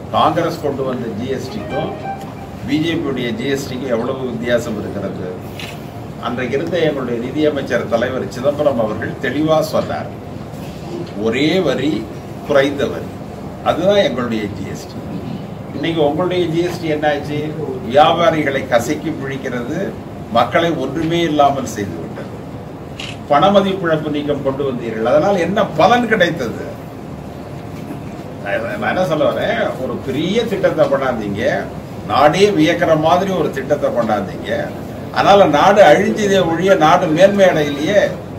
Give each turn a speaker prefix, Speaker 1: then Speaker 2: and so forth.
Speaker 1: காங்கிரஸ் கொண்டு வந்த ஜிஎஸ்டிக்கும் பிஜேபியுடைய ஜிஎஸ்டிக்கும் எவ்வளவு வித்தியாசம் இருக்கிறது அன்றைக்கு இருந்த எங்களுடைய நிதியமைச்சர் தலைவர் சிதம்பரம் அவர்கள் தெளிவாக சொன்னார் ஒரே வரி குறைந்த வரி அதுதான் எங்களுடைய ஜிஎஸ்டி இன்னைக்கு உங்களுடைய ஜிஎஸ்டி என்னாச்சு வியாபாரிகளை கசக்கி பிழிக்கிறது மக்களை ஒன்றுமே இல்லாமல் செய்து விட்டது பணமதிப்பிழப்பு நீக்கம் கொண்டு வந்தீர்கள் அதனால் என்ன பலன் கிடைத்தது நான் நான் என்ன சொல்ல வரேன் ஒரு பெரிய திட்டத்தை கொண்டாந்தீங்க நாடே வியக்கிற மாதிரி ஒரு திட்டத்தை கொண்டாந்தீங்க அதனால நாடு அழிஞ்சதே ஒழிய நாடு மேன்மை அடையிலேயே